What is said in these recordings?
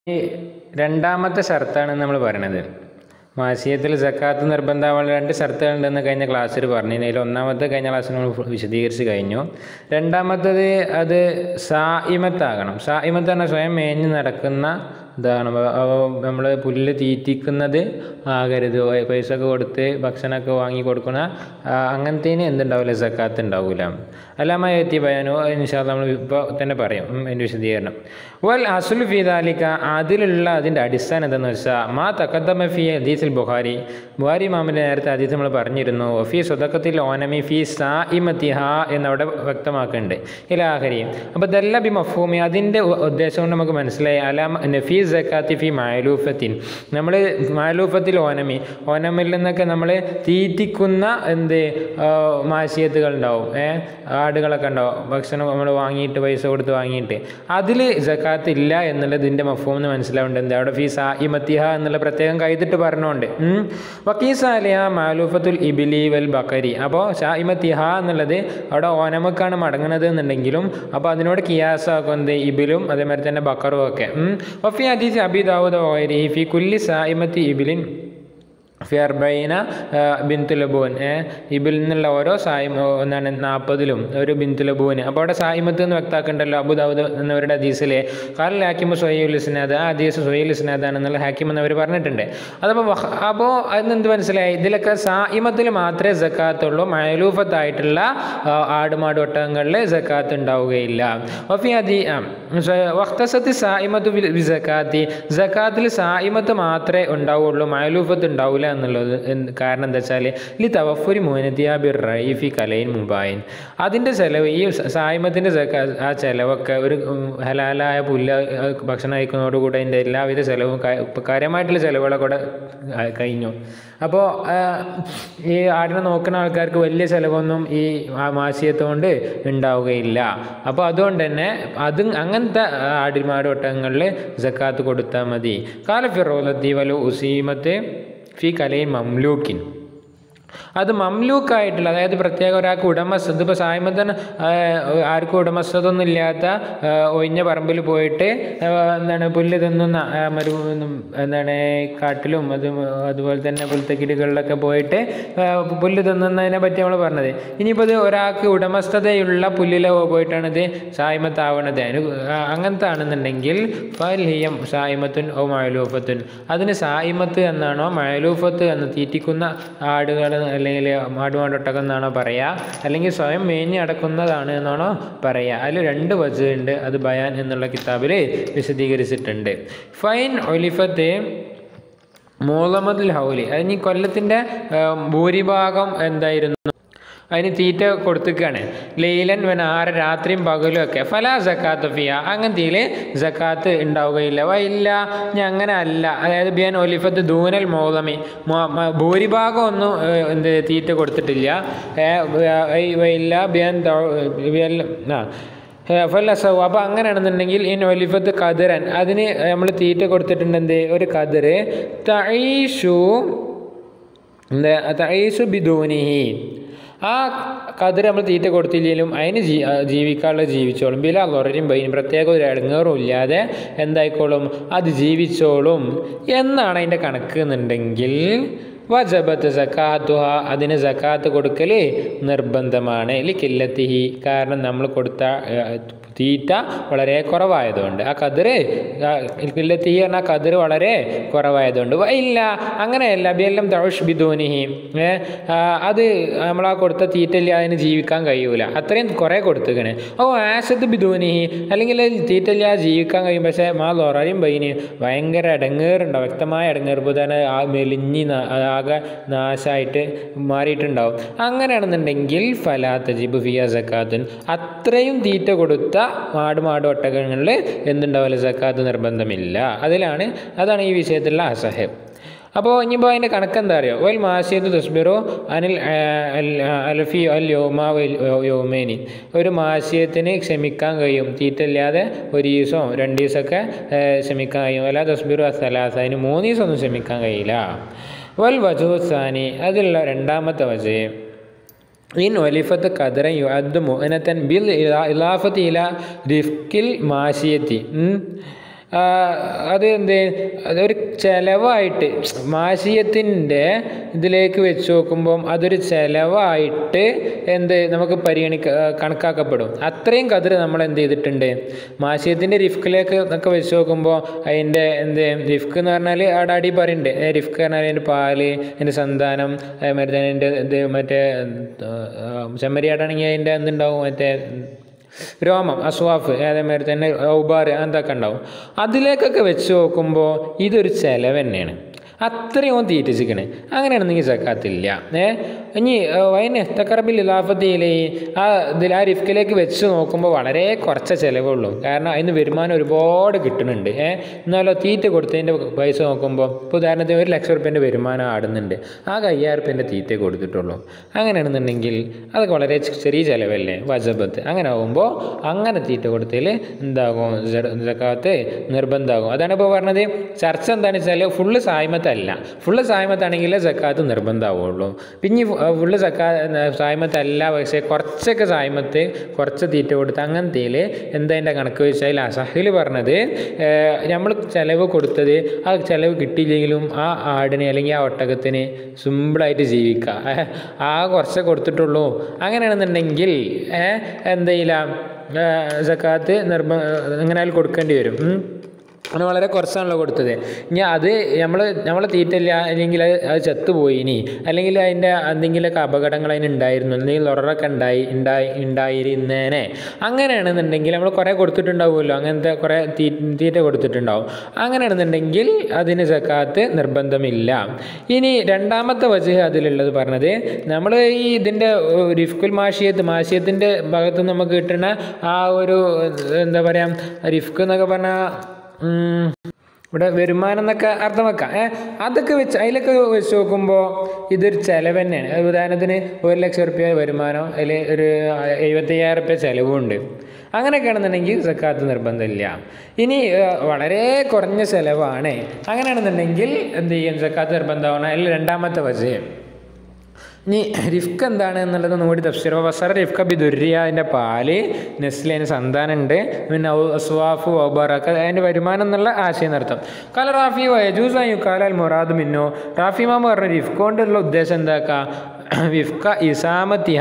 ഈ രണ്ടാമത്തെ ഷർത്താണ് നമ്മൾ പറയണത് മാസിയത്തിൽ സക്കാത്ത് നിർബന്ധമുള്ള രണ്ട് ഷർത്തുകളുണ്ടെന്ന് കഴിഞ്ഞ ക്ലാസ്സിൽ പറഞ്ഞു അതിൽ ഒന്നാമത്തെ കഴിഞ്ഞ ക്ലാസ്സിൽ നമ്മൾ വിശദീകരിച്ച് കഴിഞ്ഞു രണ്ടാമത്തത് അത് സായിമത്താകണം സായിമത്ത് പറഞ്ഞാൽ സ്വയം മേഞ്ഞ് നടക്കുന്ന ഇതാണ് നമ്മൾ പുല്ല് തീറ്റിക്കുന്നത് ആകരുത് പൈസ ഒക്കെ കൊടുത്ത് ഭക്ഷണമൊക്കെ വാങ്ങി കൊടുക്കുന്ന അങ്ങനത്തേന് എന്തുണ്ടാവില്ല സക്കാത്ത് ഉണ്ടാവില്ല അല്ലാമ എത്തി ബയാനോ ഇൻഷാല് നമ്മൾ ഇപ്പോൾ തന്നെ പറയും അതിൻ്റെ വിശദീകരണം വൽ അസുൽ ഫിദാലിക്ക അതിലുള്ള അതിൻ്റെ അടിസ്ഥാനം എന്താണെന്ന് വെച്ചാൽ മാ തക്കദ്ദമ ഫി ഹദീസിൽ ബുഖാരി ബുഹാരി മാമിൻ്റെ നേരത്തെ ഹദീസ് നമ്മൾ പറഞ്ഞിരുന്നു ഫി സ്വതക്കത്തിൽ ഓനമി ഫി സാ ഇമത്തിഹ എന്നവിടെ വ്യക്തമാക്കുന്നുണ്ട് ഇലാഹരി അപ്പോൾ ദല്ല ബി മഫൂമി അതിൻ്റെ ഉദ്ദേശം കൊണ്ട് നമുക്ക് മനസ്സിലായി അലാം ഫി സക്കാത്തി ഫി മാലൂഫത്തിൻ നമ്മൾ മാലൂഫത്തിൽ ഓനമി ഓനമിൽ നിന്നൊക്കെ നമ്മൾ തീറ്റിക്കുന്ന എന്ത് മാശിയത്തുകൾ ഉണ്ടാവും ഏഹ് ആടുകളൊക്കെ ഉണ്ടാവും ഭക്ഷണം നമ്മൾ വാങ്ങിയിട്ട് പൈസ കൊടുത്ത് വാങ്ങിയിട്ട് അതിൽ സക്കാത്ത് ഇല്ല എന്നുള്ളത് ഇതിൻ്റെ മഫൂമെന്ന് മനസ്സിലാവുന്നുണ്ട് എന്താ അവിടെ ഫീ സായിമത്തിഹ എന്നുള്ള പ്രത്യേകം കൈതിട്ട് പറഞ്ഞുകൊണ്ട് വക്കീസാലിയ മാലൂഫത്തുൽ ഇബിലി വൽ ബക്കരി അപ്പോൾ ഷായിമത്തിഹ എന്നുള്ളത് അവിടെ ഓനമക്കാണ് മടങ്ങുന്നത് എന്നുണ്ടെങ്കിലും അപ്പോൾ അതിനോട് കിയാസാക്കുന്നത് ഇബിലും അതേമാതിരി തന്നെ ബക്കറും ഒക്കെ വഫി ഹദീസ് അബി ദാവൂദ് ഓരി ഫി കുല്ലി സായിമത്തി ഇബിലിൻ ഫിയർബൈന ബിന്തുലബൂൻ ഇബിൽ നിന്നുള്ള ഓരോ സായിം എന്താണ് നാൽപ്പതിലും ഒരു ബിന്തുലബൂന് അപ്പോൾ അവിടെ സായിമത്ത് എന്ന് വ്യക്താക്കുന്നുണ്ടല്ലോ അബുദാബുദ് എന്നവരുടെ ഹദീസിലെ കാലിൽ ഹാക്കിമ് സൊയ്യുൽ ഇസ്നാദ് ആ ഹദീസ് സൊയ്യുൽ ഇസ്നാദാണെന്നുള്ള ഹാക്കിം എന്നവർ പറഞ്ഞിട്ടുണ്ട് അതപ്പോൾ അപ്പോൾ അതിന് എന്ത് മനസ്സിലായി ഇതിലൊക്കെ സായിമത്തിൽ മാത്രമേ ജക്കാത്തുള്ളൂ മയലൂഫത്തായിട്ടുള്ള ആടുമാട് ഒട്ടകങ്ങളിൽ ജക്കാത്ത് ഉണ്ടാവുകയില്ല വഫി അതി വക്തസത്തി സായിമത്ത് ബി ജക്കാത്തി ജക്കാത്തിൽ സായിമത്ത് മാത്രമേ ഉണ്ടാവുള്ളൂ മയലൂഫത്ത് ഉണ്ടാവില്ല എന്നുള്ളത് കാരണം എന്താ വെച്ചാൽ ലി തവഫുരി മോനത്തിയ ബിർ റൈഫി കലൈൻ മുബായിൻ അതിൻ്റെ ചിലവ് ഈ സായ്മത്തിൻ്റെ ആ ചിലവൊക്കെ ഒരു ഹലാലായ പുല്ല് ഭക്ഷണം കഴിക്കുന്നതോടുകൂടെ അതിൻ്റെ എല്ലാവിധ ചിലവും കാര്യമായിട്ടുള്ള ചിലവുകളൊക്കെ കൂടെ കഴിഞ്ഞു അപ്പോൾ ഈ ആടിനെ നോക്കുന്ന ആൾക്കാർക്ക് വലിയ ചിലവൊന്നും ഈ മാസിയത്തുകൊണ്ട് ഉണ്ടാവുകയില്ല അപ്പോൾ അതുകൊണ്ട് തന്നെ അത് അങ്ങനത്തെ ആടിമാട് ഒട്ടകങ്ങളിൽ ജക്കാത്ത് കൊടുത്താൽ മതി കാലഫിറോലത്തി വലു ഉസീമത്ത് ഫി കലയിൽ മംലൂക്കിൻ അത് മംലൂക്കായിട്ടുള്ള അതായത് പ്രത്യേക ഒരാൾക്ക് ഉടമസ്ഥ ഇതിപ്പോൾ സായ്മത്തൻ ആർക്കും ഉടമസ്ഥതൊന്നും ഇല്ലാത്ത ഒഴിഞ്ഞ പറമ്പിൽ പോയിട്ട് എന്താണ് പുല്ല് തിന്നുന്ന മരു എന്താണ് കാട്ടിലും അത് അതുപോലെ തന്നെ പുൽത്തക്കിടുകളിലൊക്കെ പോയിട്ട് പുല്ല് തിന്നുന്നതിനെ പറ്റി നമ്മൾ പറഞ്ഞത് ഇനിയിപ്പോൾ ഇത് ഒരാൾക്ക് ഉടമസ്ഥതയുള്ള പുല്ലിലോ പോയിട്ടാണ് ഇത് സായ്മത്താവണത് അതിന് അങ്ങനത്തെ ആണെന്നുണ്ടെങ്കിൽ ഫൽഹിയം സായ്മത്തുൻ ഓ മഴലൂഫത്തുൻ അതിന് സായിമത്ത് എന്നാണോ മഴലൂഫത്ത് എന്ന് തീറ്റിക്കുന്ന ആടുകൾ അല്ലെങ്കിൽ മാടുമാടൊട്ടകം എന്നാണോ പറയുക അല്ലെങ്കിൽ സ്വയം മേഞ്ഞ് അടക്കുന്നതാണ് എന്നാണോ പറയുക അതിൽ രണ്ട് വജുണ്ട് അത് ബയാൻ എന്നുള്ള കിതാബിൽ വിശദീകരിച്ചിട്ടുണ്ട് ഫൈൻ ഒലിഫത്ത് മൂലമതുൽ ഹൗലി അതിന് ഈ കൊല്ലത്തിൻ്റെ ഭൂരിഭാഗം എന്തായിരുന്നു അതിന് തീറ്റ കൊടുത്തിക്കാണ് ലൈലൻ വൻ ആറ് രാത്രിയും പകലും ഒക്കെ ഫലാ ജക്കാത്ത് ഫിയ അങ്ങനത്തേൽ ജക്കാത്ത് ഉണ്ടാവുകയില്ല ഇല്ല ഞാൻ അങ്ങനെ അല്ല അതായത് ബിയാൻ ഒലിഫത്ത് ദൂനൽ മോതമി ഭൂരിഭാഗം ഒന്നും എന്ത് തീറ്റ കൊടുത്തിട്ടില്ല ഇല്ല ബിയാൻ ആ ഫല്ലസവ് അപ്പോൾ അങ്ങനെയാണെന്നുണ്ടെങ്കിൽ ഈ ഒലിഫത്ത് കതിരൻ അതിന് നമ്മൾ തീറ്റ കൊടുത്തിട്ടുണ്ട് എന്ത് ഒരു കതിര് തൈഷു എന്താ തൈഷു ബിദൂനിഹി ആ കതിർ നമ്മൾ തീറ്റ കൊടുത്തില്ലെങ്കിലും അതിന് ജീ ജീവിക്കാനുള്ള ജീവിച്ചോളും ബില ലൊറയും ബൈനും പ്രത്യേക ഒരു ഇടങ്ങേറും ഇല്ലാതെ എന്തായിക്കോളും അത് ജീവിച്ചോളും എന്നാണ് അതിൻ്റെ കണക്ക് എന്നുണ്ടെങ്കിൽ വജബത്ത് സക്കാത്തുഹ അതിന് സക്കാത്ത് കൊടുക്കൽ നിർബന്ധമാണ് ലി കില്ലത്തിഹി കാരണം നമ്മൾ കൊടുത്ത തീറ്റ വളരെ കുറവായതുകൊണ്ട് ആ കതിര് കില്ലത്തിഹി പറഞ്ഞാൽ കതിര് വളരെ കുറവായതുകൊണ്ട് ഇല്ല അങ്ങനെയല്ല ബിയെല്ലാം തൗഷ് ബിദൂനിഹി അത് നമ്മൾ ആ കൊടുത്ത തീറ്റ ഇല്ല അതിന് ജീവിക്കാൻ കഴിയൂല അത്രയും കുറേ കൊടുത്തുകണ് ഓ ആശത്ത് ബിദൂനിഹി അല്ലെങ്കിൽ തീറ്റ ഇല്ല ജീവിക്കാൻ കഴിയും പക്ഷേ മാ ലൊറയും ബൈന് ഭയങ്കര ഇടങ്ങേറുണ്ടാവും വ്യക്തമായ ഇടങ്ങേറുമ്പോൾ തന്നെ ആ മെലിഞ്ഞി ആകെ നാശമായിട്ട് മാറിയിട്ടുണ്ടാവും അങ്ങനെയാണെന്നുണ്ടെങ്കിൽ ഫലാത്ത ജിബ് ഫിയ സക്കാത്തുൻ അത്രയും തീറ്റ കൊടുത്ത മാട് മാട് ഒട്ടകങ്ങളിൽ എന്തുണ്ടാവില്ല സക്കാത്ത് നിർബന്ധമില്ല അതിലാണ് അതാണ് ഈ വിഷയത്തിലുള്ള അസഹ്യം അപ്പോൾ ഇനിയിപ്പോൾ അതിൻ്റെ കണക്ക് എന്താ അറിയോ വൽ മാസിയത്ത് തസ്ബിറോ അനിൽ അൽഫി അൽ യോമ യോമേനി ഒരു മാസിയത്തിന് ക്ഷമിക്കാൻ കഴിയും തീറ്റയില്ലാതെ ഒരു ദിവസമോ രണ്ട് ദിവസമൊക്കെ ക്ഷമിക്കാൻ കഴിയും അല്ല തസ്ബിറു അസലാസ അതിന് മൂന്ന് ദിവസം ഒന്നും ക്ഷമിക്കാൻ കഴിയില്ല വൽ വജുസാനി അതിലുള്ള രണ്ടാമത്തെ വജ് ഇൻ ഒലിഫത്ത് കദറൻ യുഅദ് മുഅനത്തൻ ബിൽ ഇലാഫത്ത് ഇല റിഫ്കിൽ മാഷിയത്തി ആ, അത് എന്ത് അതൊരു ചിലവായിട്ട് മാഷിയത്തിൻ്റെ ഇതിലേക്ക് വെച്ച് നോക്കുമ്പം അതൊരു ചിലവായിട്ട് എന്ത് നമുക്ക് പരിഗണിക്ക കണക്കാക്കപ്പെടും അത്രയും കതിർ നമ്മൾ എന്ത് ചെയ്തിട്ടുണ്ട് മാഷിയത്തിൻ്റെ റിഫ്കിലേക്ക് ഒക്കെ വെച്ച് നോക്കുമ്പോൾ അതിൻ്റെ എന്ത് റിഫ്ക്ക് എന്ന് പറഞ്ഞാൽ അവിടെ അടി പറയുന്നുണ്ട് ഏ, റിഫ്ക്ക് പറഞ്ഞാൽ അതിൻ്റെ പാല് അതിൻ്റെ സന്താനം അതേമാതിരി തന്നെ അതിൻ്റെ ഇത് മറ്റേ ചെമ്മരിയാടാണെങ്കിൽ അതിൻ്റെ എന്തുണ്ടാവും മറ്റേ രോമം അസ്വാഫ് അതേമാതിരി തന്നെ ഔബാർ അതൊക്കെ ഉണ്ടാവും അതിലേക്കൊക്കെ വെച്ച് നോക്കുമ്പോൾ ഇതൊരു ചിലവ് തന്നെയാണ് അത്രയും ഓൻ തീറ്റിച്ചിക്കണ് അങ്ങനെയാണെന്നെങ്കിൽ സക്കാത്തില്ല ഏ ഇനി വൈന് തക്കറബിൽ ലാഫത്തിയിലെ ആ ഇതിൽ ആ റിഫ്കിലേക്ക് വെച്ച് നോക്കുമ്പോൾ വളരെ കുറച്ച് ചിലവേ ഉള്ളൂ കാരണം അതിന് വരുമാനം ഒരുപാട് കിട്ടുന്നുണ്ട് ഏ എന്നാലോ തീറ്റ കൊടുത്തതിൻ്റെ പൈസ നോക്കുമ്പോൾ ഇപ്പോൾ ഉദാഹരണത്തിന് ഒരു ലക്ഷം റുപ്യേൻ്റെ വരുമാനം ആടുന്നുണ്ട് ആകെ അയ്യായിരം റുപ്യേൻ്റെ തീറ്റ കൊടുത്തിട്ടുള്ളൂ അങ്ങനെയാണെന്നുണ്ടെങ്കിൽ അതൊക്കെ വളരെ ചെ- ചെറിയ ചിലവല്ലേ വജബത്ത് അങ്ങനെ ആകുമ്പോൾ അങ്ങനെ തീറ്റ കൊടുത്തതിൽ എന്താകും ജക്കാത്ത് നിർബന്ധമാകും അതാണ് ഇപ്പോൾ പറഞ്ഞത് ചർച്ച എന്താണെന്ന് വെച്ചാൽ ഫുള്ള് സായ്മത്തല്ല ഫുള്ള് സായ്മത്താണെങ്കിൽ ജക്കാത്ത് നിർബന്ധമാവുള്ളൂ പിന്നെ ഫുള്ള് ജക്കാ സായ്മത്തല്ല പക്ഷേ കുറച്ചൊക്കെ സായ്മത്ത് കുറച്ച് തീറ്റ കൊടുത്ത് അങ്ങനത്തേൽ എന്താ അതിൻ്റെ കണക്ക് വെച്ചാൽ അസഹിൽ പറഞ്ഞത് നമ്മൾ ചിലവ് കൊടുത്തത് ആ ചിലവ് കിട്ടിയില്ലെങ്കിലും ആ ആടിനെ അല്ലെങ്കിൽ ആ ഒട്ടകത്തിന് സിമ്പിളായിട്ട് ജീവിക്കാം ഏ, ആ കുറച്ചേ കൊടുത്തിട്ടുള്ളൂ അങ്ങനെയാണെന്നുണ്ടെങ്കിൽ എന്തെയില്ല സക്കാത്ത് നിർബ എങ്ങനെ ആയാലും കൊടുക്കേണ്ടി വരും ഉം. അങ്ങനെ വളരെ കുറച്ചാണല്ലോ കൊടുത്തത് ഇനി അത് നമ്മൾ നമ്മൾ തീറ്റയില്ല അല്ലെങ്കിൽ അത് അത് ചത്തുപോയി ഇനി അല്ലെങ്കിൽ അതിൻ്റെ എന്തെങ്കിലുമൊക്കെ അപകടങ്ങൾ അതിന് ഉണ്ടായിരുന്നു എന്തെങ്കിലും ഉററൊക്കെ ഉണ്ടായി ഉണ്ടായി ഉണ്ടായിരുന്നേനെ അങ്ങനെയാണെന്നുണ്ടെങ്കിൽ നമ്മൾ കുറേ കൊടുത്തിട്ടുണ്ടാവുമല്ലോ അങ്ങനത്തെ കുറേ തീ തീറ്റ കൊടുത്തിട്ടുണ്ടാവും അങ്ങനെയാണെന്നുണ്ടെങ്കിൽ അതിന് സക്കാത്ത് നിർബന്ധമില്ല ഇനി രണ്ടാമത്തെ വജ് അതിലുള്ളത് പറഞ്ഞത് നമ്മൾ ഈ ഇതിൻ്റെ റിഫ്കുൽ മാഷിയത്ത് മാഷിയത്തിൻ്റെ ഭാഗത്ത് നിന്ന് നമുക്ക് കിട്ടുന്ന ആ ഒരു എന്താ പറയുക റിഫ്ക്ക് എന്നൊക്കെ പറഞ്ഞാൽ ഉം, ഇവിടെ വരുമാനം എന്നൊക്കെ അർത്ഥം വെക്കാം ഏ അതൊക്കെ വെച്ച് അതിലൊക്കെ വെച്ച് നോക്കുമ്പോൾ ഇതൊരു ചിലവ് തന്നെയാണ് അത് ഉദാഹരണത്തിന് ഒരു ലക്ഷം റുപ്യ വരുമാനം അതിൽ ഒരു എഴുപത്തയ്യായിരം റുപ്യ ചിലവുണ്ട് അങ്ങനെയൊക്കെ ആണെന്നുണ്ടെങ്കിൽ സക്കാത്ത് നിർബന്ധമില്ല ഇനി ഏ, വളരെ കുറഞ്ഞ ചിലവാണ് അങ്ങനെയാണെന്നുണ്ടെങ്കിൽ എന്ത് ചെയ്യും സക്കാത്ത് നിർബന്ധമാണ് അതിൽ രണ്ടാമത്തെ വജയം ഇനി റിഫ്ക്ക് എന്താണ് എന്നുള്ളത് ഒന്നുകൂടി തഫ്സീർ വസറ റിഫ്ക ബി ദുര്യ അതിൻ്റെ പാല് നെസ്ലെ അതിന് സന്താനമുണ്ട് പിന്നെ ഔ- അസ്വാഫ് ഒബറക്ക് അതിൻ്റെ വരുമാനം എന്നുള്ള ആശയം നടത്തും കാല റാഫി വയജൂസ് യുക്കാലാൽ മുറാദ് മിന്നോ റാഫി മാമ പറഞ്ഞ റിഫ്ക കൊണ്ടുള്ള ഉദ്ദേശം എന്താക്കാം വിഫ്ക ഇസാമത്തിഹ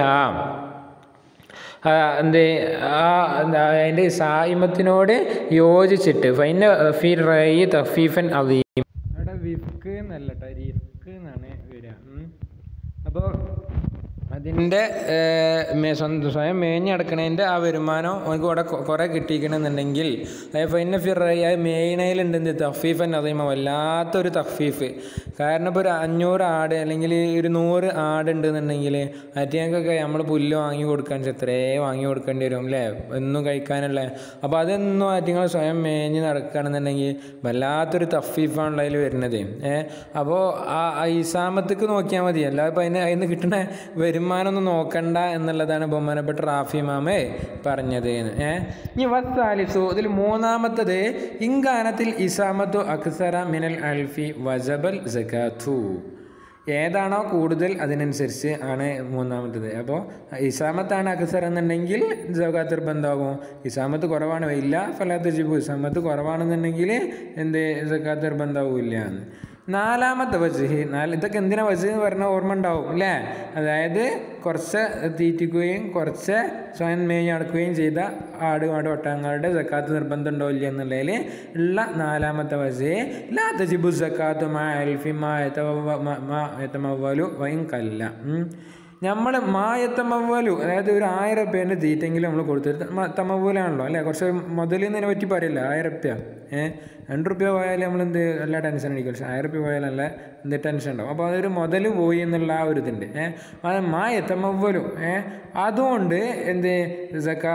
ആ, എന്ത് ആ എന്താ അതിൻ്റെ സായിമത്തിനോട് യോജിച്ചിട്ട് ഫൈന ഫി റൈ തഫീഫൻ അലീം അവിടെ വിഫ്ക്ക് എന്നല്ല കേട്ടോ റിഫ്ക്ക് എന്നാണ് വരിക അപ്പോൾ അതിൻ്റെ സ്വന്തം സ്വയം മേഞ്ഞടക്കണതിൻ്റെ ആ വരുമാനം നമുക്ക് ഇവിടെ കൊ- കുറേ കിട്ടിയിരിക്കണമെന്നുണ്ടെങ്കിൽ അതായത് ഫൈന ഫിറായി അത് മേയണയിലുണ്ട് തഫീഫൻ അതീമ വല്ലാത്തൊരു തഫീഫ് കാരണം ഇപ്പോൾ ഒരു അഞ്ഞൂറ് ആട് അല്ലെങ്കിൽ ഒരു നൂറ് ആട് ഉണ്ടെന്നുണ്ടെങ്കിൽ അറ്റിയൊക്കെ നമ്മൾ പുല്ല് വാങ്ങി കൊടുക്കാൻ എത്രേ വാങ്ങി കൊടുക്കേണ്ടി വരും അല്ലേ എന്നും കഴിക്കാനുള്ള അപ്പോൾ അതെന്നും ആറ്റിങ്ങൾ സ്വയം മേഞ്ഞ് നടക്കുകയാണെന്നുണ്ടെങ്കിൽ വല്ലാത്തൊരു തഫീഫാണല്ലോ അതിൽ വരുന്നത് ഏഹ് അപ്പോൾ ആ ആ ഇസാമത്തേക്ക് നോക്കിയാൽ മതി അല്ലാതെ ഇപ്പോൾ അതിന് അതിന് കിട്ടുന്ന വരുമാനം ഒന്നും നോക്കണ്ട എന്നുള്ളതാണ് ബഹുമാനപ്പെട്ട റാഫി മാമേ പറഞ്ഞത് ഏഹ് ഇനി വസ്താലിസു ഇതിൽ മൂന്നാമത്തത് ഇങ്കാനത്തിൽ ഇസാമത്തു അക്സറ മിനൽ അൽഫി വജബൽ സകാത്തു ഏതാണോ കൂടുതൽ അതിനനുസരിച്ച് ആണ് മൂന്നാമത്തത് അപ്പോൾ ഇസാമത്താണ് അക്സർ എന്നുണ്ടെങ്കിൽ ജകാത്ത് നിർബന്ധമാകും ഇസാമത്ത് കുറവാണ് ഇല്ല ഫലാത്ത് ജിബു ഇസാമത്ത് കുറവാണെന്നുണ്ടെങ്കിൽ എന്ത് ജക്കാത്ത് നിർബന്ധമാകില്ല എന്ന് നാലാമത്തെ വജ് നാല് ഇതൊക്കെ എന്തിനാ വജ് എന്ന് പറഞ്ഞാൽ ഓർമ്മ ഉണ്ടാവും അല്ലേ അതായത് കുറച്ച് തീറ്റിക്കുകയും കുറച്ച് സ്വയം മേഞ്ഞ് നടക്കുകയും ചെയ്ത ആട് ആട് ഒട്ടകങ്ങളുടെ സക്കാത്ത് നിർബന്ധം ഉണ്ടോ ഇല്ല എന്നുള്ളതിൽ ഉള്ള നാലാമത്തെ വജ് ലാ തജിബു സക്കാത്ത് മാ അൽഫി മാ യതവ- മാ- മാ യതമവ്വലു വൈൻ കല്ല നമ്മൾ മായത്തമവ്വലു അതായത് ഒരു ആയിരം റുപ്യേൻ്റെ തീറ്റെങ്കിലും നമ്മൾ കൊടുത്തിട്ട് തമവ്വലാണല്ലോ അല്ലേ കുറച്ച് മുതലിന്നതിനെ പറ്റി പറയില്ല ആയിരം റുപ്യ ഏഹ് രണ്ട് റുപ്യ പോയാൽ നമ്മൾ എന്ത് എല്ലാ ടെൻഷൻ അടിക്കും പക്ഷെ ആയിരം റുപ്യ പോയാലല്ല എന്ത് ടെൻഷൻ ഉണ്ടാവും അപ്പോൾ അതൊരു മുതൽ പോയി എന്നുള്ള ആ ഒരു ഇതുണ്ട് ഏഹ് അത് മായത്തമവ്വലു ഏഹ് അതുകൊണ്ട് എന്ത് സക്കാ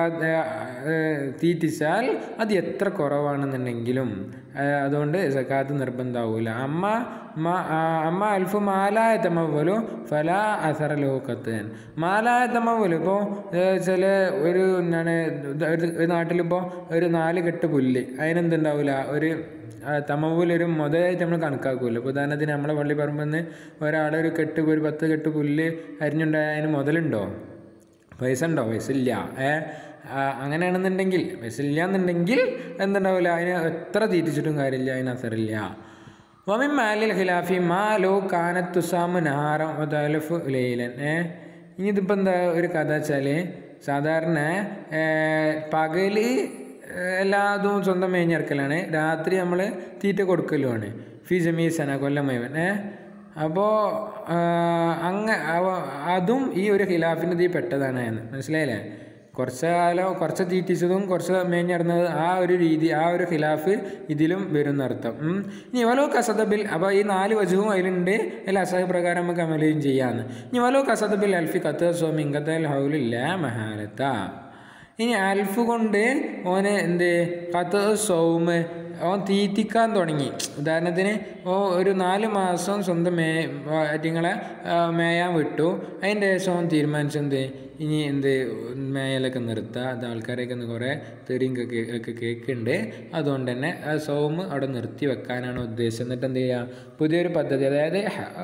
തീറ്റിച്ചാൽ അത് എത്ര കുറവാണെന്നുണ്ടെങ്കിലും ആ, അതുകൊണ്ട് സക്കാത്ത് നിർബന്ധമാവില്ല അമ്മ മ- ആ, അമ്മ അൽഫു മാലായ തമവലു ഫല അസറ ലോകത്തൻ മാലായ തമവലു ഇപ്പോൾ ചില ഒരു എന്താണ് ഇത് ഒരു ഒരു നാട്ടിലിപ്പോൾ ഒരു നാല് കെട്ട് പുല്ല് അതിനെന്തുണ്ടാവില്ല ഒരു തമവൂലൊരു മുതലായിട്ട് നമ്മൾ കണക്കാക്കൂല ഇപ്പോൾ ഉദാഹരണത്തിന് നമ്മളെ പള്ളി പറമ്പിൽ നിന്ന് ഒരാളെ ഒരു കെട്ട് ഒരു പത്ത് കെട്ട് പുല്ല് അരിഞ്ഞുണ്ടായ അതിന് മുതലുണ്ടോ പൈസ ഉണ്ടോ പൈസ ഇല്ല ഏ അങ്ങനെയാണെന്നുണ്ടെങ്കിൽ ബസ്സില്ല എന്നുണ്ടെങ്കിൽ എന്തുണ്ടാവില്ല അതിന് എത്ര തീറ്റിച്ചിട്ടും കാര്യമില്ല അതിന് അസറില്ല വമിൻ മാലിൽ ഖിലാഫി മാ ലോ കാനത്തുസാമു നഹാറം വതലഫു ലൈലൻ ഏ ഇനി ഇതിപ്പോൾ എന്താ ഒരു കഥ വെച്ചാൽ സാധാരണ പകല് എല്ലാതും സ്വന്തം മേഞ്ഞിറക്കലാണ് രാത്രി നമ്മൾ തീറ്റ കൊടുക്കലുമാണ് ഫി ജമീസന കൊല്ലം മുഴുവൻ ഏ അപ്പോൾ അങ്ങ അതും ഈ ഒരു ഖിലാഫിൻ്റെ ഇതിൽ പെട്ടതാണ് എന്ന് മനസ്സിലായില്ലേ കുറച്ച് കാലം കുറച്ച് തീറ്റിച്ചതും കുറച്ച് മേഞ്ഞിടുന്നത് ആ ഒരു രീതി ആ ഒരു ഖിലാഫ് ഇതിലും വരും അർത്ഥം ഇനി വലോ കസദബിൽ അപ്പോൾ ഈ നാല് വജുവും അതിലുണ്ട് അല്ല അസഹ പ്രകാരം നമുക്ക് അമലുകയും ചെയ്യാമെന്ന് ഇനി വലോ കസദബിൽ അൽഫി കത്ത സോമിങ്കത്തൽ ഹൗലില്ല മഹാലത്ത ഇനി അൽഫ് കൊണ്ട് ഓന് എന്ത് കത്ത് സൗമ് ഓൻ തീറ്റിക്കാൻ തുടങ്ങി ഉദാഹരണത്തിന് ഓ ഒരു നാല് മാസം സ്വന്തം മേ അറ്റിങ്ങളെ മേയാൻ വിട്ടു അതിൻ്റെ ശേഷം ഓൻ തീരുമാനിച്ചെന്ത് ഇനി എന്ത് മേയലൊക്കെ നിർത്തുക അത് ആൾക്കാരെയൊക്കെ ഒന്ന് കുറേ തെറിയും ഒക്കെ കേൾക്കുന്നുണ്ട് അതുകൊണ്ട് തന്നെ ആ സോമ് അവിടെ നിർത്തി വെക്കാനാണ് ഉദ്ദേശം എന്നിട്ട് എന്ത് ചെയ്യുക പുതിയൊരു പദ്ധതി അതായത്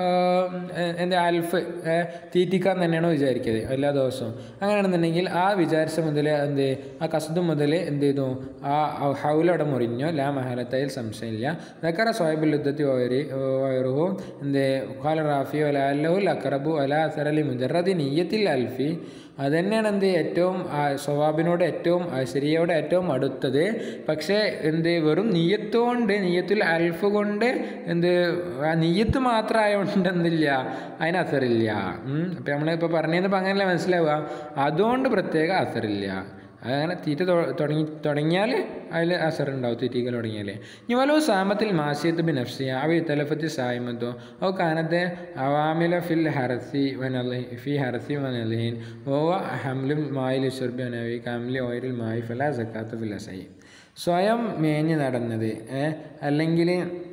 എന്താ അൽഫ് തീറ്റിക്കാൻ തന്നെയാണോ വിചാരിക്കുന്നത് എല്ലാ ദിവസവും അങ്ങനെയാണെന്നുണ്ടെങ്കിൽ ആ വിചാരിച്ച മുതൽ എന്ത് ആ കസദ് മുതൽ എന്ത് ചെയ്തു ആ ഹൗലവിടെ മുറിഞ്ഞോ ലാ മഹാലത്തയിൽ സംശയമില്ല ദക്കറ സോയബുൽ യുദ്ധത്തി വയറി വയറുഹു എന്ത് ഖാല റാഫി വല അല്ലഹുൽ അക്രബു അല അസറലി മുജറദി നീയത്തിൽ അൽഫി അത് തന്നെയാണ് എന്ത് ഏറ്റവും സ്വഭാബിനോട് ഏറ്റവും ശരിയോട് ഏറ്റവും അടുത്തത് പക്ഷേ എന്ത് വെറും നീയത്തുകൊണ്ട് നീയത്തിൽ അൽഫ് കൊണ്ട് എന്ത് ആ നീയത്ത് മാത്രം ആയതുകൊണ്ട് എന്തില്ല അതിന് അസറില്ല അപ്പം നമ്മളിപ്പോൾ പറഞ്ഞതിപ്പോൾ അങ്ങനെയല്ല മനസ്സിലാവുക അതുകൊണ്ട് പ്രത്യേക അസറില്ല അങ്ങനെ തീറ്റ തുടങ്ങി തുടങ്ങിയാൽ അതിൽ അസറുണ്ടാവും തീറ്റിക്കൽ തുടങ്ങിയാൽ ഇനി വലോ സാമത്തിൽ മാസിയത്ത് ബി നഫ്സിയ അവ തലഫത്തി സായ്മത്തോ ഓ കാനത്തെ അവാമില ഫിൽ ഹറസി വനലി ഫി ഹറസി വനലീൻ ഓവ ഹംലും മായിൽ ഷുർബി വനവി കാമിലി ഓയിലിൽ മായി ഫല സക്കാത്ത് ഫിൽ അസൈ സ്വയം മേഞ്ഞ് നടന്നത് അല്ലെങ്കിൽ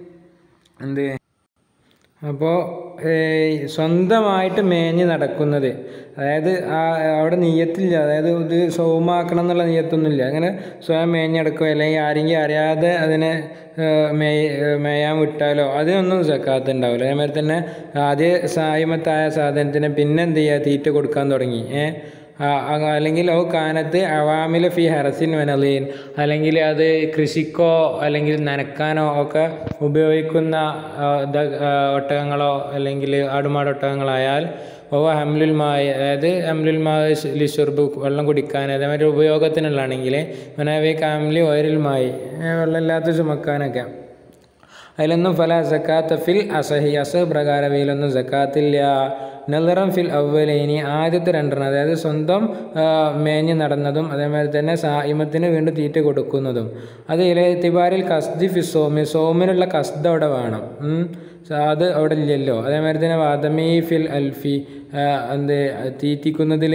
എന്ത് അപ്പോൾ സ്വന്തമായിട്ട് മേഞ്ഞ് നടക്കുന്നത് അതായത് ആ അവിടെ നീയത്തില്ല അതായത് ഇത് സൗമാക്കണം എന്നുള്ള നീയത്തൊന്നുമില്ല അങ്ങനെ സ്വയം മേഞ്ഞെടുക്കുക അല്ലെങ്കിൽ ആരെങ്കിലും അറിയാതെ അതിനെ മേയ് മേയാൻ വിട്ടാലോ അതിനൊന്നും സക്കാത്ത് ഉണ്ടാവില്ല അതേമാതിരി തന്നെ ആദ്യ സായ്മത്തായ സാധനത്തിന് പിന്നെ എന്ത് ചെയ്യുക തീറ്റ കൊടുക്കാൻ തുടങ്ങി ഏഹ് അല്ലെങ്കിൽ ഓ കാനത്ത് അവാമില ഫി ഹറസിൻ വനലീൻ അല്ലെങ്കിൽ അത് കൃഷിക്കോ അല്ലെങ്കിൽ നനക്കാനോ ഒക്കെ ഉപയോഗിക്കുന്ന ഒട്ടകങ്ങളോ അല്ലെങ്കിൽ ആടുമാട് ഒട്ടകങ്ങളായാൽ ഓ ഹംലുൽ മായ അതായത് ഹംലുൽ മായ ലിഷുർബ് വെള്ളം കുടിക്കാൻ അതേമാതിരി ഉപയോഗത്തിനുള്ളതാണെങ്കിൽ മനവേ കാംലി ഓയരിൽ മായി വെള്ളമില്ലാത്ത ചുമക്കാനൊക്കെ അതിലൊന്നും ഫല സക്കാത്ത് ഫിൽ അസഹി അസഹ് പ്രകാരം ഇതിലൊന്നും സക്കാത്തില്ല നല്ലറം ഫിൽ അവലേനി ആദ്യത്തെ രണ്ടെണ്ണം അതായത് സ്വന്തം മേഞ്ഞ് നടന്നതും അതേമാതിരി തന്നെ സായിമത്തിന് വീണ്ടും തീറ്റ കൊടുക്കുന്നതും അത് ഇലത്തിബാരിൽ കസ്ദി ഫി സോമി സോമിനുള്ള കസ്ദ് അവിടെ വേണം അത് അവിടെ ഇല്ലല്ലോ അതേമാതിരി തന്നെ വാദമി ഫിൽ അൽഫി എന്ത് തീറ്റിക്കുന്നതിൽ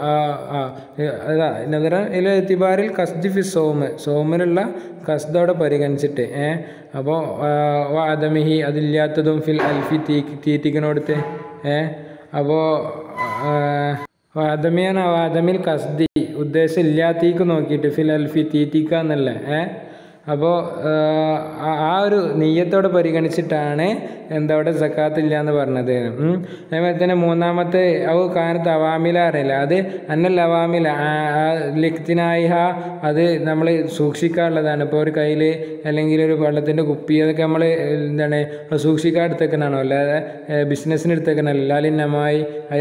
അതാ നദറ ഇല എത്തിബാരിൽ കസ്ദി ഫി സോമ് സോമിനുള്ള കസ്ദ് അവിടെ പരിഗണിച്ചിട്ട് ഏഹ് അപ്പോൾ വാദമിഹി അതില്ലാത്തതും ഫിൽ അൽഫി തീ തീറ്റിക്കണോടുത്ത് ഏഹ് അപ്പോൾ വാദമിയാണ് വാദമിൽ കസ്ദി ഉദ്ദേശം ഇല്ലാത്തേക്ക് നോക്കിയിട്ട് ഫിൽ അൽഫി തീറ്റിക്കുക എന്നല്ല ഏഹ് അപ്പോൾ ആ ഒരു നെയ്യത്തോടെ പരിഗണിച്ചിട്ടാണ് എന്താ അവിടെ സക്കാത്ത് ഇല്ല എന്ന് പറഞ്ഞത് അതേപോലെ തന്നെ മൂന്നാമത്തെ ഔ കാനത്ത് അവാമില അറിയില്ല അത് അന്നൽ അവാമില ലിഖ്തിനായിഹ അത് നമ്മൾ സൂക്ഷിക്കാനുള്ളതാണ് ഇപ്പോൾ ഒരു കയ്യിൽ അല്ലെങ്കിൽ ഒരു വെള്ളത്തിൻ്റെ കുപ്പി അതൊക്കെ നമ്മൾ എന്താണ് സൂക്ഷിക്കാൻ എടുത്തേക്കണാണോ അല്ലാതെ ബിസിനസ്സിന് എടുത്തേക്കണല്ലോ ലാലിന്നമായി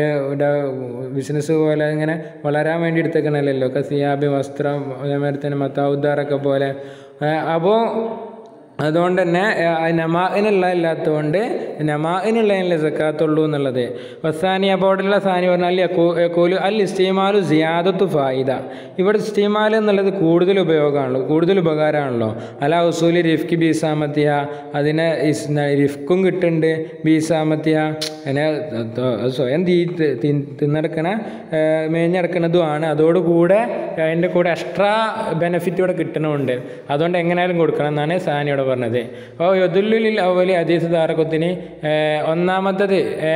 ബിസിനസ് പോലെ ഇങ്ങനെ വളരാൻ വേണ്ടി എടുത്തേക്കണല്ലോ കസിയാബി വസ്ത്രം അതേമാതിരി തന്നെ മത്താവുദ്ദാറൊക്കെ പോലെ അപ്പോൾ അതുകൊണ്ട് തന്നെ നമാഇനുള്ള ഇല്ലാത്തതുകൊണ്ട് നമാഇനുള്ളതിനുള്ള സക്കാത്തുള്ളൂ എന്നുള്ളത് വസാനി അപ്പോൾ അവിടെയുള്ള സാനി പറഞ്ഞാൽ യക്കോലു അൽ ഇസ്റ്റീമാലു സിയാദത്തു ഫായിദ ഇവിടെ ഇസ്റ്റീമാൽ എന്നുള്ളത് കൂടുതൽ ഉപയോഗമാണല്ലോ കൂടുതൽ ഉപകാരമാണല്ലോ അല ഉസൂലി റിഫ്കി ബീസാമത്തിയ അതിനെ റിഫ്ക്കും കിട്ടുന്നുണ്ട് ബീസാമത്തിയ അതിനെ സ്വയം തീ തിന്നെടുക്കണ മേഞ്ഞെടുക്കണതുമാണ് അതോടുകൂടെ അതിൻ്റെ കൂടെ എക്സ്ട്രാ ബെനിഫിറ്റ് ഇവിടെ കിട്ടണമുണ്ട് അതുകൊണ്ട് എങ്ങനെയാലും കൊടുക്കണം എന്നാണ് സാനിയോട് പറഞ്ഞത് അപ്പോൾ യദുല്ലുലിൽ അവലി അദീസ് താറക്കുത്തിന് ഒന്നാമത്തത്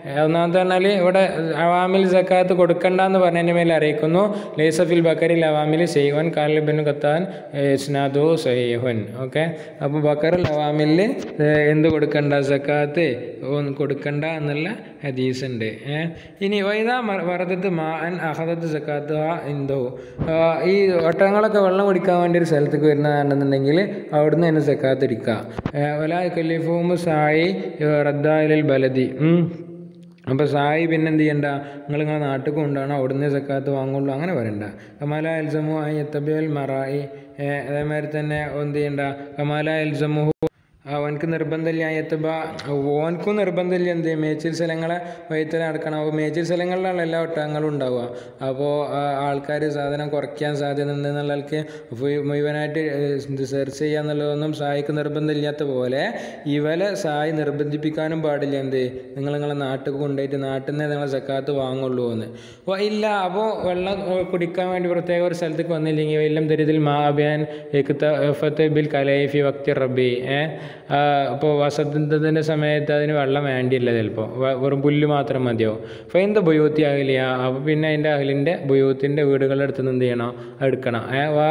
ഒന്നാമത്തെ പറഞ്ഞാൽ ഇവിടെ അവാമിൽ സക്കാത്ത് കൊടുക്കണ്ട എന്ന് പറഞ്ഞതിൻ്റെ മേലെ അറിയിക്കുന്നു ലേസഫിൽ ബക്കറിൽ അവാമിൽ സെയ്വൻ കാലിബിൻ കത്താൻ ഇസ്നാദു സഹീഹുൻ ഓക്കെ അപ്പോൾ ബക്കറിൽ അവാമിൽ എന്ത് കൊടുക്കണ്ട സക്കാത്ത് ഒന്നും കൊടുക്കണ്ട എന്നുള്ള ഹദീസ് ഉണ്ട് ഏഹ് ഇനി വൈദാ വറദത്ത് മാ അൻ അഹദത്ത് സക്കാത്ത് എന്തോ ഈ ഒട്ടകങ്ങളൊക്കെ വെള്ളം കുടിക്കാൻ വേണ്ടി ഒരു സ്ഥലത്തേക്ക് വരുന്നതാണെന്നുണ്ടെങ്കിൽ അവിടുന്ന് തന്നെ സക്കാത്ത് എടുക്കുക വല കല്ലിഫൂമ് സായി റദ്ദായിലൽ ബലദി ഉം. അപ്പോൾ സായി പിന്നെ എന്ത് ചെയ്യണ്ട നിങ്ങൾ നിങ്ങളെ നാട്ടിൽ കൊണ്ടാണ് അവിടുന്ന് സക്കാത്ത് വാങ്ങുള്ളൂ അങ്ങനെ പറയണ്ട കമാല എൽസമു ഐ എത്തബിയൽ മറായി അതേമാതിരി തന്നെ എന്ത് ചെയ്യണ്ട കമാല എൽസമു അവനക്ക് നിർബന്ധമില്ല എത്തുമ്പോൾ ഓനക്കും നിർബന്ധമില്ല എന്ത് മേച്ചിൽ സ്ഥലങ്ങളെ വൈത്തല നടക്കണം അപ്പോൾ മേച്ചിൽ സ്ഥലങ്ങളിലാണ് എല്ലാ ഒട്ടകങ്ങളും ഉണ്ടാവുക അപ്പോൾ ആൾക്കാർ സാധനം കുറയ്ക്കാൻ സാധ്യത ഉണ്ടെന്നുള്ള ആൾക്ക് ഫു- മുഴുവനായിട്ട് ഇത് സെർച്ച് ചെയ്യുക എന്നുള്ളതൊന്നും സായിക്ക് നിർബന്ധമില്ലാത്ത പോലെ ഇവലെ സായി നിർബന്ധിപ്പിക്കാനും പാടില്ല എന്ത് നിങ്ങൾ നിങ്ങളെ നാട്ടിൽ കൊണ്ടുപോയിട്ട് നാട്ടിൽ നിന്ന് നിങ്ങളെ സക്കാത്ത് വാങ്ങുള്ളൂ എന്ന് അപ്പോൾ ഇല്ല അപ്പോൾ വെള്ളം ഏഹ്, കുടിക്കാൻ വേണ്ടി പ്രത്യേക ഒരു സ്ഥലത്തേക്ക് വന്നില്ലെങ്കിൽ എല്ലാം ദരിതിൽ മാബിയാൻ എഫത്ത് ബിൽ കലൈഫി വക്തി റബ്ബി ഏഹ് അപ്പോൾ വസന്തത്തിൻ്റെ സമയത്ത് അതിന് വെള്ളം വേണ്ടിയില്ല ചിലപ്പോൾ വെറും പുല്ല് മാത്രം മതിയോ അപ്പോൾ എന്ത് ബുയൂത്തി അകലിയ അപ്പോൾ പിന്നെ അതിൻ്റെ അകലിൻ്റെ ബുയൂത്തിൻ്റെ വീടുകളുടെ അടുത്ത് നിന്ന് എന്ത് ചെയ്യണം എടുക്കണം ഏ വാ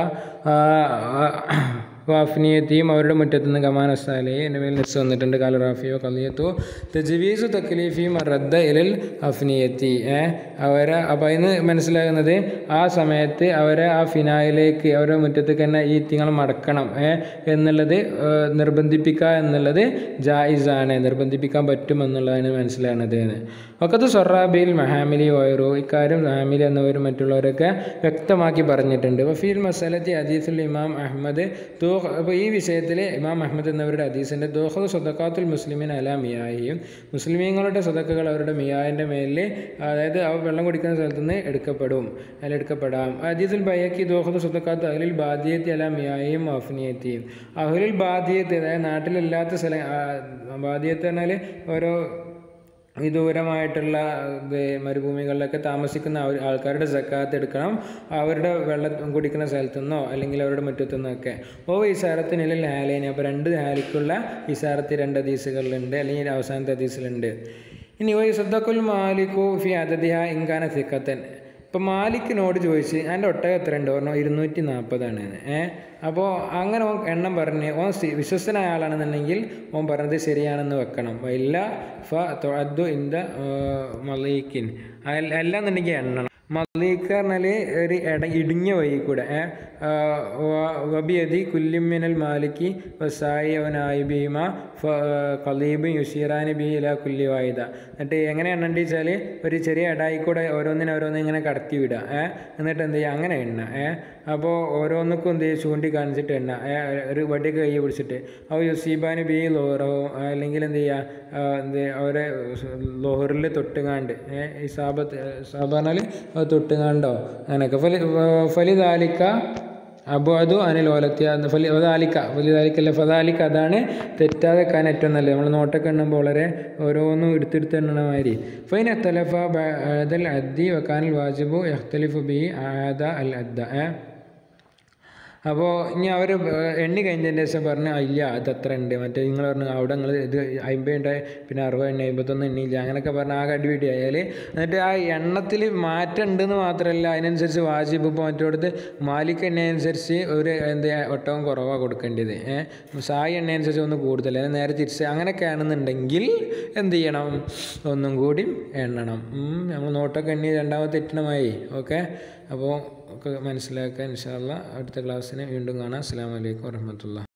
വാഫ്നിയത്തിയും അവരുടെ മുറ്റത്ത് നിന്ന് കമാൻ അസ്താലി എൻ്റെ മേൽ നിസ് വന്നിട്ടുണ്ട് കാല റാഫിയോ കലിയത്തോ തജ്വീസു തക്ലീഫിയും റദ്ദ ഇലൽ അഫ്നിയത്തി ഏ അവരെ അപ്പോൾ അതിന് മനസ്സിലാകുന്നത് ആ സമയത്ത് അവരെ ആ ഫിനായിലേക്ക് അവരുടെ മുറ്റത്തേക്ക് തന്നെ ഈ തിങ്ങൾ മടക്കണം ഏ എന്നുള്ളത് ഏ, നിർബന്ധിപ്പിക്കുക എന്നുള്ളത് ജായിസാണ് നിർബന്ധിപ്പിക്കാൻ പറ്റുമെന്നുള്ളതാണ് മനസ്സിലാകുന്നത് ഒക്കത്ത് സൊറാബിയിൽ മഹാമിലി വയറു ഇക്കാര്യം ഹാമിലി എന്നിവരും മറ്റുള്ളവരൊക്കെ വ്യക്തമാക്കി പറഞ്ഞിട്ടുണ്ട് വഫീൽ മസലത്തി അദീസുൽ ഇമാം അഹമ്മദ് ദോ അപ്പോൾ ഈ വിഷയത്തിൽ ഇമാം അഹമ്മദ് എന്നിവരുടെ ഹദീസിൻ്റെ ദോഹദ് സ്വതക്കാത്തുൽ മുസ്ലിമിൻ അല മിയായിയും മുസ്ലിമീങ്ങളുടെ സ്വതക്കകൾ അവരുടെ മിയായിൻ്റെ മേലിൽ അതായത് അവർ വെള്ളം കുടിക്കുന്ന സ്ഥലത്ത് നിന്ന് എടുക്കപ്പെടും അതിൽ എടുക്കപ്പെടാം ഹദീസുൽ ബയ്യക്കി ദോഹദ് സ്വതക്കാത്ത് അഹ്ലിൽ ബാദിയത്തി അല മിയായിയും അഫ്നിയത്തിയും അഹ്ലിൽ ബാദിയത്ത് അതായത് നാട്ടിലില്ലാത്ത സ്ഥലം ആ, ബാദിയത്ത് പറഞ്ഞാൽ ഓരോ വിദൂരമായിട്ടുള്ള ഇത് മരുഭൂമികളിലൊക്കെ താമസിക്കുന്ന ആൾ- ആൾക്കാരുടെ സക്കാത്ത് എടുക്കണം അവരുടെ വെള്ളം കുടിക്കുന്ന സ്ഥലത്തു നിന്നോ അല്ലെങ്കിൽ അവരുടെ മുറ്റത്തു നിന്നൊക്കെ ഓ ഇസാറത്തിനില്ല ഹാലേനി അപ്പോൾ രണ്ട് ഹാലിക്കുള്ള ഇസാറത്ത് രണ്ട് ഹദീസുകളിലുണ്ട് അല്ലെങ്കിൽ അവസാനത്തെ ഹദീസിലുണ്ട് ഇനി ഓ സദ്ദക്കുൽ മാലിക്കു ഫി അതദിഹ ഇൻകാന സിക്കത്തൻ ഇപ്പം മാലിക്കിനോട് ചോദിച്ച് എൻ്റെ ഒട്ടകം എത്ര ഉണ്ട് പറഞ്ഞു ഇരുന്നൂറ്റി നാൽപ്പതാണ് ഏഹ് അപ്പോൾ അങ്ങനെ ഓൻ എണ്ണം പറഞ്ഞ് ഓൻ സി- വിശ്വസ്തനായ ആളാണെന്നുണ്ടെങ്കിൽ ഓൻ പറഞ്ഞത് ശരിയാണെന്ന് വെക്കണം ഇല്ല ഫ തൊഅദ്ദു ഇൻ ദ മലീക്കിൻ അല്ല എന്നുണ്ടെങ്കിൽ എണ്ണണം മലീക്ക് പറഞ്ഞാൽ ഒരു ഇട ഇടുങ്ങിയ വഴി കൂടെ ഏഹ് വബിയതി കുല്ലിമിനൽ മാലിക്കി വസായി അവനായി ഭീമ കലീബ് യുഷീറാനി ബി ഇല കുല്ലി വായുധ എന്നിട്ട് എങ്ങനെ എണ്ണണ്ടി വെച്ചാൽ ഒരു ചെറിയ ഇടായി കൂടെ ഓരോന്നിനെ ഓരോന്നും ഇങ്ങനെ കടത്തി വിടുക ഏഹ് എന്നിട്ട് എന്ത് ചെയ്യുക അങ്ങനെ എണ്ണ ഏഹ് അപ്പോൾ ഓരോന്നിക്കും എന്ത് ചെയ്യും ചൂണ്ടി കാണിച്ചിട്ട് എണ്ണ ഏ, ഒരു വടിയൊക്കെ കൈ പിടിച്ചിട്ട് അവ യുസീബാന് ബി ലോറോ അല്ലെങ്കിൽ എന്ത് ചെയ്യുക എന്ത് അവരെ ലോഹറിൽ തൊട്ടുകാണ്ട് ഏഹ് ഈ സാബത്ത് സാബ് പറഞ്ഞാൽ അത് തൊട്ടുകാണ്ടോ അങ്ങനെയൊക്കെ ഫലി ഫലിദാലിക്ക അപ്പോൾ അതും അനിൽ ഓലത്തിയ ഫലി ഫതാലിക്ക ഫലിദാലിക്കല്ല ഫതാലിക്ക അതാണ് തെറ്റാതെ കാൻ ഏറ്റവും നല്ലത് നമ്മൾ നോട്ടൊക്കെ എണ്ണുമ്പോൾ വളരെ ഓരോന്നും എടുത്തെടുത്ത് എണ്ണണ മാതിരി ഫൈൻ എത്തലഫ ബഅദൽ അദ്ദി വക്കാനിൽ വാജിബു യഖ്തലിഫു ബി ആദ അൽ അദ്ദ ഏ അപ്പോൾ ഇനി അവർ എണ്ണി കഴിഞ്ഞതിൻ്റെ ശേഷം പറഞ്ഞ് "ആ, ഇല്ല അത് അത്ര ഉണ്ട് മറ്റേ നിങ്ങൾ പറഞ്ഞു അവിടെ നിങ്ങൾ ഇത് അമ്പത് ഉണ്ടായി പിന്നെ അറുപത് എണ്ണ അമ്പത്തൊന്നും എണ്ണിയില്ല അങ്ങനെയൊക്കെ പറഞ്ഞ് ആകെ അടിപിടി ആയാൽ എന്നിട്ട് ആ എണ്ണത്തിൽ മാറ്റം ഉണ്ടെന്ന് മാത്രമല്ല അതിനനുസരിച്ച് വാജിബ് ഇപ്പോൾ മറ്റോടത്ത് മാലിക് എണ്ണയനുസരിച്ച് ഒരു എന്ത് ഒട്ടകം കുറവാണ് കൊടുക്കേണ്ടത് ഏഹ് സായി എണ്ണയനുസരിച്ച് ഒന്ന് കൂടുതൽ അല്ലെങ്കിൽ നേരെ തിരിച്ച് അങ്ങനെയൊക്കെ ആണെന്നുണ്ടെങ്കിൽ എന്ത് ചെയ്യണം ഒന്നും കൂടി എണ്ണണം ഉം, നമ്മൾ നോട്ടൊക്കെ എണ്ണി രണ്ടാമത്തെ എട്ടണമായി ഓക്കെ അപ്പോൾ ഒക്കെ മനസ്സിലാക്കാൻ ഇൻഷാല്ല അടുത്ത ക്ലാസ്സിന് വീണ്ടും കാണാം അസ്സാം വലൈക്കും വർഹമത്തുള്ള